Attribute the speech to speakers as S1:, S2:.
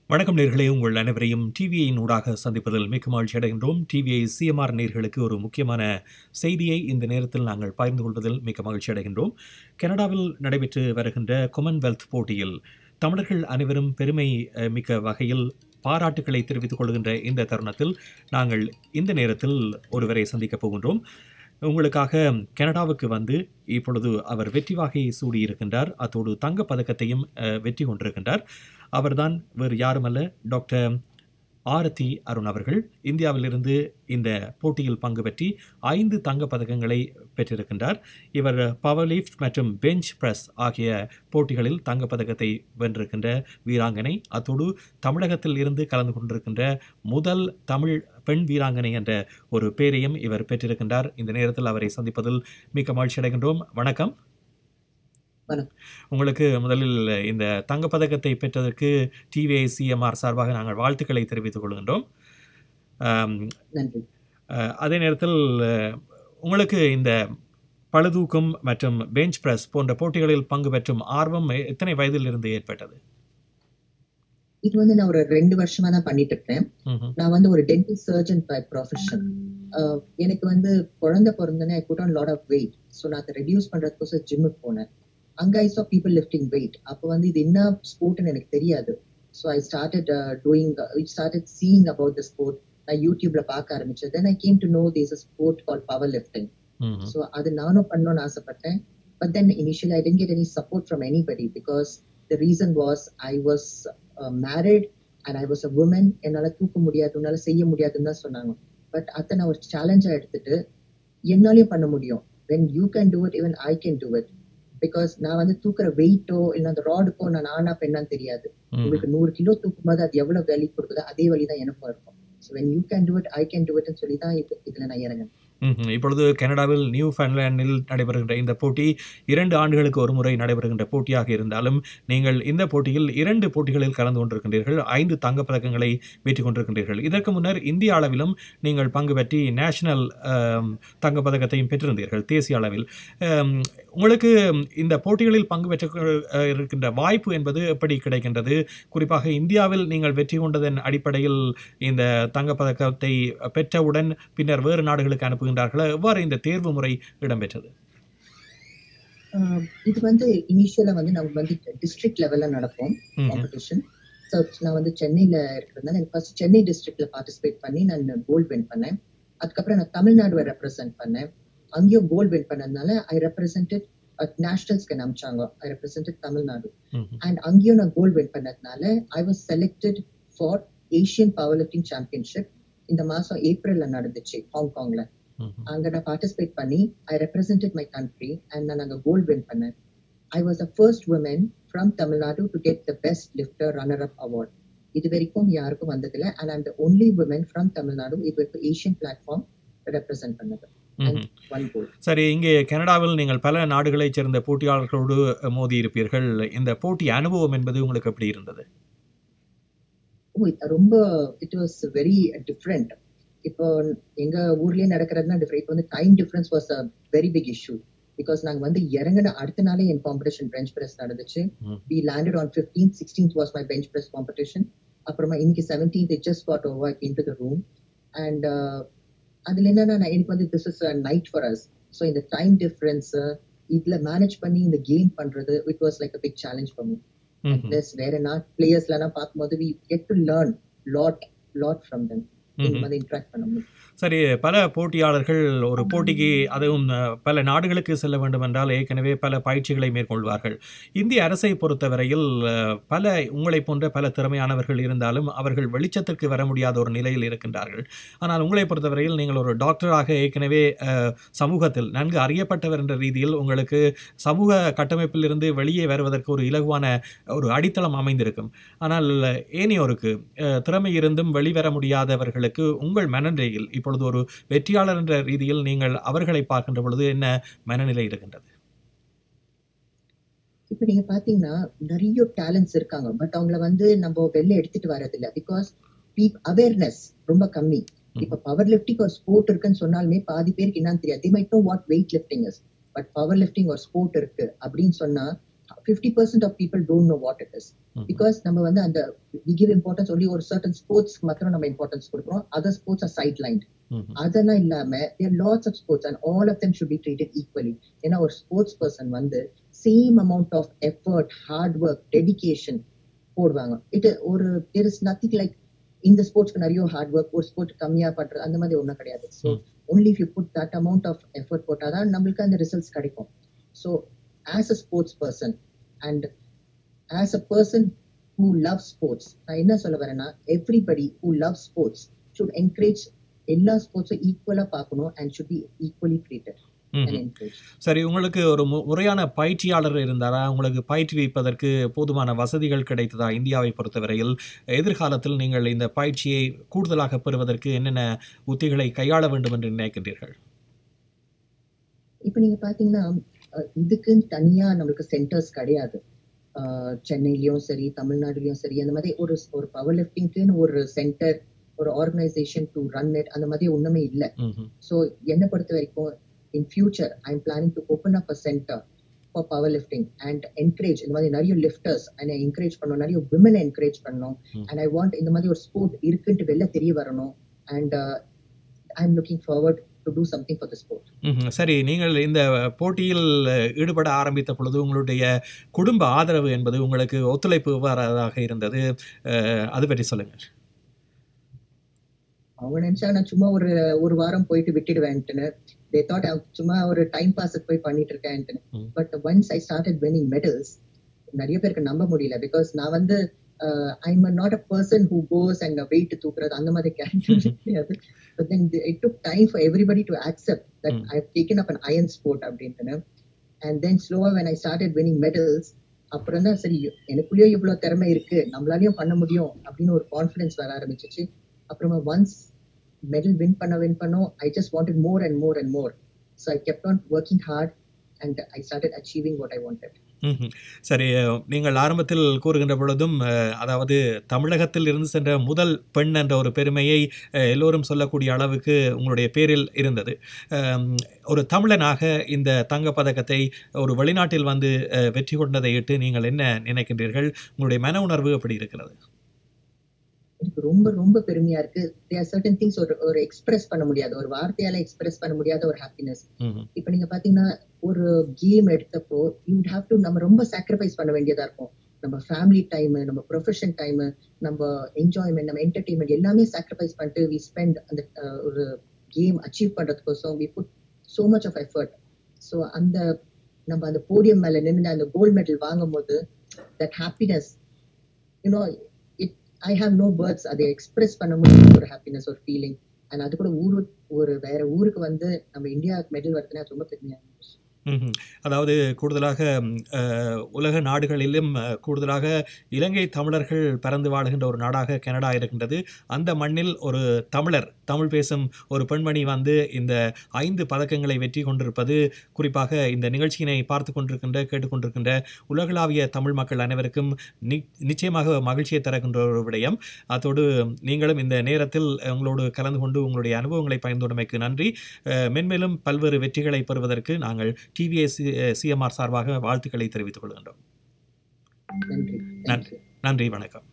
S1: வணக்கம் நேர்களே உங்கள் அனைவரையும் டிவியின் ஊடாக சந்திப்பதில் மிக்க மகிழ்ச்சி அடைகின்றோம் டிவிஐ சிஎம்ஆர் நேர்களுக்கு ஒரு முக்கியமான செய்தியை இந்த நேரத்தில் நாங்கள் பகிர்ந்து கொள்வதில் மிக்க மகிழ்ச்சி அடைகின்றோம் கனடாவில் நடைபெற்று வருகின்ற கொமன்வெல்த் போட்டியில் தமிழர்கள் அனைவரும் பெருமை அஹ், மிக்க வகையில் பாராட்டுக்களை தெரிவித்துக் கொள்கின்ற இந்த தருணத்தில் நாங்கள் இந்த நேரத்தில் ஒருவரை சந்திக்கப் போகின்றோம் உங்களுக்காக கனடாவுக்கு வந்து இப்பொழுது அவர் வெற்றி வாகையை சூடியிருக்கின்றார் அத்தோடு தங்கப் பதக்கத்தையும் அஹ், வெற்றி கொண்டிருக்கின்றார் அவர்தான் வேறு யாருமல்ல டாக்டர் ஆரத்தி அருண் அவர்கள் இந்தியாவிலிருந்து இந்த போட்டியில் பங்கு பெற்றி ஐந்து தங்கப் பதக்கங்களை பெற்றிருக்கின்றார் இவர் பவர் லிஃப்ட் மற்றும் பெஞ்ச் பிரஸ் ஆகிய போட்டிகளில் தங்கப் பதக்கத்தை வென்றிருக்கின்ற வீராங்கனை அத்தோடு தமிழகத்தில் இருந்து கலந்து கொண்டிருக்கின்ற முதல் தமிழ் பெண் வீராங்கனை என்ற ஒரு பேரையும் இவர் பெற்றிருக்கின்றார் இந்த நேரத்தில் அவரை சந்திப்பதில் மிக்க மகிழ்ச்சி அடைகின்றோம் வணக்கம்
S2: வணக்கம்.
S1: உங்களுக்கு முதலில் இந்த தங்கப்பதக்கத்தை பெற்றதற்கு டிவிஐ சிஎம்ஆர் சார்பாக நாங்கள் வாழ்த்துக்களை தெரிவித்துக் கொள்கின்றோம் ஆம்,
S2: நன்றி
S1: அஹ், அதே நேரத்தில் அஹ், உங்களுக்கு இந்த பளுதூக்கம் மற்றும் பெஞ்ச் பிரஸ் போன்ற போட்டிகளில் பங்கு பெற்றும் ஆர்வம் எ- எத்தனை வயதில் இருந்து ஏற்பட்டது
S2: இது வந்து நான் ஒரு ரெண்டு வருஷமா தான் பண்ணிட்டு இருக்கேன்
S1: ம்ஹும்.
S2: நான் வந்து ஒரு டென்டல் சர்ஜன் பை ப்ரொஃபஷன் எனக்கு வந்து குழந்தை பிறந்தனே I put on lot of weight so நான் அதை ரெடியூஸ் பண்றதுக்கோசம் ஜிம்முக்கு போனேன் அங்க ஐ saw people lifting weight அப்போ வந்து இது என்ன ஸ்போர்ட்னு எனக்கு தெரியாது so I started doing started seeing about the sport நான் யூடியூப்ல பார்க்க ஆரம்பிச்சேன் then I came to know this a sport call powerlifting
S1: hmm.
S2: So அது நானும் பண்ணணும்னு ஆசைப்பட்டேன் but then initially I didn't get any support from anybody because the reason was I was married and I was a woman என்னால தூக்க முடியாது உன்னால செய்ய முடியாதுன்னு தான் சொன்னாங்க பட் அதை நான் ஒரு சேலஞ்சா எடுத்துட்டு என்னாலையும் பண்ண முடியும் when you can do it even I can do it because நான் வந்து தூக்குற வெயிட்டோ இல்லை அந்த ராடுக்கோ நான் ஆனா பெண்ணான்னு தெரியாது
S1: ம்ஹும்.
S2: உங்களுக்கு நூறு கிலோ தூக்கும் போது அது எவ்வளவு வலி கொடுக்குதோ அதே வலி தான் எனக்கும் இருக்கும் so when you can do it I can do இட்னு சொல்லி தான் இது இதுல நான் இறங்கினேன்
S1: ம்ஹும். இப்பொழுது கனடாவில் நியூ ஃபன்லாண்டில் நடைபெறுகின்ற இந்த போட்டி இரண்டு ஆண்டுகளுக்கு ஒரு முறை நடைபெறுகின்ற போட்டியாக இருந்தாலும் நீங்கள் இந்த போட்டியில் இரண்டு போட்டிகளில் கலந்து கொண்டிருக்கின்றீர்கள் ஐந்து தங்கப்பதக்கங்களை வெற்றி கொண்டிருக்கின்றீர்கள் இதற்கு முன்னர் இந்திய அளவிலும் நீங்கள் பங்கு பெற்றி நேஷனல் ஆம், தங்கப்பதக்கத்தையும் பெற்றிருந்தீர்கள் தேசிய அளவில் ஆம், உங்களுக்கு இந்த போட்டிகளில் பங்கு பெற்று அஹ், இருக்கின்ற வாய்ப்பு என்பது எப்படி கிடைக்கின்றது குறிப்பாக இந்தியாவில் நீங்கள் வெற்றி கொண்டதன் அடிப்படையில் இந்த தங்கப்பதக்கத்தை பெற்றவுடன் பின்னர் வேறு நாடுகளுக்கு அனுப்புகின்றார்களா எவ்வாறு இந்த தேர்வு முறை இடம்பெற்றது
S2: ஆஹ் இது வந்து இனிஷியலா வந்து நம்ம வந்து டிஸ்ட்ரிக்ட் லெவல்ல நடக்கும்
S1: ம்ஹும்.
S2: காம்படிஷன் ஸோ நான் வந்து சென்னையில இருக்கிறதுனால எனக்கு ஃபர்ஸ்ட் சென்னை டிஸ்ட்ரிக்ட்ல பார்ட்டிசிபேட் பண்ணி நான் கோல்ட் வின் பண்ணேன் அதுக்கப்புறம் நான் தமிழ்நாடுவை ரெப்ரசென்ட் பண்ணேன் அங்கேயும் கோல்ட் வின் பண்ணதுனால ஐ ரெப்ரசென்டட் நேஷனல்ஸ்க்கு அனுப்பிச்சாங்க I represented Tamil Nadu
S1: hmm.
S2: And அங்கேயும் நான் கோல்ட் வின் பண்ணதுனால I was selected for Asian powerlifting championship இந்த மாசம் ஏப்ரல்ல நடந்துச்சு ஹாங்காங்ல
S1: ம்ஹும்.
S2: அங்க நான் பார்ட்டிசிபேட் பண்ணி I represented my country and நான் அங்க கோல்ட் வின் பண்ணேன் I was a first woman from Tamil Nadu to get the best lifter runner up award இது வரைக்கும் யாருக்கும் வந்ததில்ல and I'm the only woman from Tamil Nadu இது வரைக்கும் ஏஷியன் பிளாட்ஃபார்ம் ரெப்ரசென்ட் பண்ணது
S1: ம்ஹும்.
S2: ஒன் கோல்
S1: சரி இங்கே கனடாவில் நீங்கள் பல நாடுகளைச் சேர்ந்த போட்டியாளர்களோடு மோதி இருப்பீர்கள் இந்த போட்டி அனுபவம் என்பது உங்களுக்கு எப்படி இருந்தது
S2: ஓ இது ரொம்ப இட் வாஸ் வெரி டிஃப்ரெண்ட் இப்போ எங்க ஊர்லயே நடக்கிறதுனா டிஃப்ரெண்ட் இப்போ வந்து time difference was a very big issue because நாங்க வந்து இறங்கின அடுத்த நாளே என் காம்படிஷன் பெஞ்ச் பிரஸ் நடந்துச்சு
S1: hmm.
S2: We landed on fifteen sixteenth was my bench press competition அப்புறமா இன்னைக்கு seventeenth it just got over into the room and அதுல என்னன்னா நான் எனக்கு வந்து this is night for us so இந்த டைம் டிஃபரன்ஸ் இதுல மேனேஜ் பண்ணி இந்த கேம் பண்றது it was like a big challenge for me
S1: hmm.
S2: Plus வேற நாட் பிளேயர்ஸ்லாம் பார்க்கும்போது we get to learn lot lot from them இந்த
S1: ம்ஹும்.
S2: மாதிரி இன்ட்ராக்ட் பண்ண முடியும்
S1: சரி பல போட்டியாளர்கள் ஒரு போட்டிக்கு அதுவும் அஹ், பல நாடுகளுக்கு செல்ல வேண்டும் என்றால் ஏற்கனவே பல பயிற்சிகளை மேற்கொள்வார்கள் இந்திய அரசை பொறுத்தவரையில் அஹ், பல உங்களைப் போன்ற பல திறமையானவர்கள் இருந்தாலும் அவர்கள் வெளிச்சத்திற்கு வர முடியாத ஒரு நிலையில் இருக்கின்றார்கள் ஆனால் உங்களை பொறுத்தவரையில் நீங்கள் ஒரு டாக்டராக ஏற்கனவே அஹ், சமூகத்தில் நன்கு அறியப்பட்டவர் என்ற ரீதியில் உங்களுக்கு சமூக கட்டமைப்பில் இருந்து வெளியே வருவதற்கு ஒரு இலகுவான ஒரு அடித்தளம் அமைந்திருக்கும் ஆனால் ஏனையோருக்கு அஹ், திறமை இருந்தும் வெளிவர முடியாதவர்களுக்கு உங்கள் மனநிலையில் இப்பொழுது ஒரு வெற்றியாளர் என்ற ரீதியில் நீங்கள் அவர்களை பார்க்கின்ற பொழுது என்ன மனநிலை இருக்கின்றது
S2: இப்போ நீங்க பாத்தீங்கன்னா நிறைய டேலண்ட்ஸ் இருக்காங்க பட் அவங்கள வந்து நம்ம வெளில எடுத்துட்டு வரதில்ல பிகாஸ் அவேர்னஸ் ரொம்ப கம்மி இப்ப பவர் லிஃப்டிங் ஒரு ஸ்போர்ட் இருக்குன்னு சொன்னாலுமே பாதி பேருக்கு என்னன்னு தெரியாது they might know what weight lifting is but powerlifting ஒரு ஸ்போர்ட் இருக்கு அப்படின்னு சொன்னா fifty percent of people don't know what it is
S1: hmm.
S2: Because நம்ம வந்து அந்த வி கிவ் இம்பார்ட்டன்ஸ் ஒன்லி ஒரு சர்டன் ஸ்போர்ட்ஸ்க்கு மாத்திரம் நம்ம இம்பார்ட்டன்ஸ் கொடுக்குறோம் other sports are sideline
S1: hmm.
S2: அதெல்லாம் இல்லாம there lots of sports and all of them should be treated equally ஏன்னா ஒரு ஸ்போர்ட்ஸ் பர்சன் வந்து same amount of effort hard work dedication போடுவாங்க இட் ஒரு தேர் இஸ் நத்திங் லைக் இந்த ஸ்போர்ட்ஸ்க்கு நிறைய hard work ஒரு ஸ்போர்ட் கம்மியா பண்றது அந்த மாதிரி ஒன்றும் கிடையாது so
S1: hmm.
S2: Only if you put that amount of effort போட்டாதான் நம்மளுக்கு அந்த ரிசல்ட்ஸ் கிடைக்கும் so as a sports person and as a person who love sports நான் என்ன சொல்ல வரேன்னா everybody who love sports should encourage எல்லா ஸ்போர்ட்ஸும் ஈக்குவலா பார்க்கணும் and should be equally treated and
S1: hmm.
S2: Encourage
S1: சரி உங்களுக்கு ஒரு மு- முறையான பயிற்சியாளர் இருந்தாரா உங்களுக்கு பயிற்றுவிப்பதற்கு போதுமான வசதிகள் கிடைத்ததா இந்தியாவை பொறுத்தவரையில் எதிர்காலத்தில் நீங்கள் இந்த பயிற்சியை கூடுதலாக பெறுவதற்கு என்னென்ன உத்திகளை கையாள வேண்டும் என்று நினைக்கின்றீர்கள்
S2: இப்போ நீங்க பாத்தீங்கன்னா அஹ், இதுக்குன்னு தனியா நம்மளுக்கு சென்டர்ஸ் கிடையாது அஹ், சென்னையிலயும் சரி தமிழ்நாடுலயும் சரி அந்த மாதிரி ஒரு ஒரு பவர் லிஃப்டிங்க்குன்னு ஒரு சென்டர் ஒரு ஆர்கனைசேஷன் டு ரன் இட் அந்த மாதிரி ஒண்ணுமே இல்ல
S1: ம்ஹும்.
S2: ஸோ என்னை பொறுத்த வரைக்கும் in future I am planning to open up a centre for powerlifting and encourage இந்த மாதிரி நிறைய லிஃப்டர்ஸ் அண்ட் என்கரேஜ் பண்ணணும் நிறைய விமனை என்கரேஜ் பண்ணணும்
S1: ம்.
S2: அண்ட் ஐ வாண்ட் இந்த மாதிரி ஒரு ஸ்போர்ட் இருக்குன்ட்டு வெளில தெரிய வரணும் and I am looking forward to do something for the sport
S1: hmm. சரி நீங்கள் இந்த போட்டியில் ஈடுபட ஆரம்பித்த பொழுது உங்களுடைய குடும்ப ஆதரவு என்பது உங்களுக்கு ஒத்துழைப்பு எவ்வாறாக இருந்தது அஹ், அது பற்றி சொல்லுங்கள்
S2: அவங்க நினைச்சா நான் சும்மா ஒரு ஒரு வாரம் போயிட்டு விட்டுடுவேன்ட்டுன்னு தே தாட் சும்மா ஒரு டைம் பாஸுக்கு போய் பண்ணிட்டு இருக்கேன்ட்டு
S1: hmm.
S2: But once I started winning medals நிறைய பேருக்கு நம்ப முடியல பிகாஸ் நான் வந்து I'm not a person who goes and weight தூக்குறது அந்த மாதிரி கேரக்டர் கிடையாது but then it took time for everybody to accept that
S1: hmm.
S2: I taken up an iron sport அப்படின்ட்டு அண்ட் தென் ஸ்லோவா when I started winning medals அப்புறம் தான் சரி எனக்குள்ளேயும் இவ்வளவு திறமை இருக்கு நம்மளாலையும் பண்ண முடியும் அப்படின்னு ஒரு கான்ஃபிடன்ஸ் வர ஆரம்பிச்சிச்சு அப்புறமா ஒன்ஸ் மெடல் வின் பண்ண வின் பண்ணோம் I just wanted more and more and more so I kept on working hard and I started achieving what I wanted
S1: hmm. சரி நீங்கள் ஆரம்பத்தில் கூறுகின்ற பொழுதும் அஹ், அதாவது தமிழகத்தில் இருந்து சென்ற முதல் பெண் என்ற ஒரு பெருமையை அஹ், எல்லோரும் சொல்லக்கூடிய அளவுக்கு உங்களுடைய பேரில் இருந்தது அம், ஒரு தமிழனாக இந்த தங்கப் பதக்கத்தை ஒரு வெளிநாட்டில் வந்து அஹ், வெற்றி கொண்டதை இட்டு நீங்கள் என்ன நினைக்கின்றீர்கள் உங்களுடைய மன உணர்வு எப்படி இருக்கிறது
S2: எனக்கு ரொம்ப ரொம்ப பெருமையா இருக்கு தேர் சர்டன் திங்ஸ் ஒரு ஒரு எக்ஸ்பிரஸ் பண்ண முடியாது ஒரு வார்த்தையால எக்ஸ்பிரஸ் பண்ண முடியாத ஒரு ஹாப்பினஸ்
S1: ம்ஹும்.
S2: இப்போ நீங்க பாத்தீங்கன்னா ஒரு கேம் எடுத்தப்போ யூ ஹாவ் டு நம்ம ரொம்ப சாக்ரிஃபைஸ் பண்ண வேண்டியதா இருக்கும் நம்ம ஃபேமிலி டைம் நம்ம ப்ரொஃபஷன் டைம் நம்ம என்ஜாய்மெண்ட் நம்ம என்டர்டைன்மெண்ட் எல்லாமே சாக்ரிஃபைஸ் பண்ணிட்டு வி ஸ்பெண்ட் அந்த அஹ், ஒரு கேம் அச்சீவ் பண்றதுக்கோசம் we put so much of effort so அந்த நம்ம அந்த போடியம் மேல நின்று அந்த கோல்ட் மெடல் வாங்கும் போது that happiness you know it I have no words அதை எக்ஸ்பிரஸ் பண்ண முடியாத ஒரு ஹாப்பினஸ் ஒரு ஃபீலிங் அண்ட் அது கூட ஊரு ஒரு வேற ஊருக்கு வந்து நம்ம இந்தியா மெடல் வருதுன்னா அது ரொம்ப பெருமையா இருந்துச்சு
S1: ம்ஹும். அதாவது கூடுதலாக ம், அஹ், உலக நாடுகளிலும் அஹ், கூடுதலாக இலங்கை தமிழர்கள் பறந்து வாழுகின்ற ஒரு நாடாக கனடா இருக்கின்றது அந்த மண்ணில் ஒரு தமிழர் தமிழ் பேசும் ஒரு பெண்மணி வந்து இந்த ஐந்து பதக்கங்களை வெற்றி கொண்டிருப்பது குறிப்பாக இந்த நிகழ்ச்சியினை பார்த்து கொண்டிருக்கின்ற கேட்டுக்கொண்டிருக்கின்ற உலகளாவிய தமிழ் மக்கள் அனைவருக்கும் நி நிச்சயமாக மகிழ்ச்சியை தருகின்ற ஒரு விடயம் அத்தோடு நீங்களும் இந்த நேரத்தில் உங்களோடு கலந்து கொண்டு உங்களுடைய அனுபவங்களை பகிர்ந்துள்ளமைக்கு நன்றி அஹ், மென்மேலும் பல்வேறு வெற்றிகளை பெறுவதற்கு நாங்கள் டிவிஎஸ் சிஎம்ஆர் சார்பாக வாழ்த்துக்களை தெரிவித்துக் கொள்கின்றோம்
S2: நன்றி
S1: நன்றி. நன்றி வணக்கம்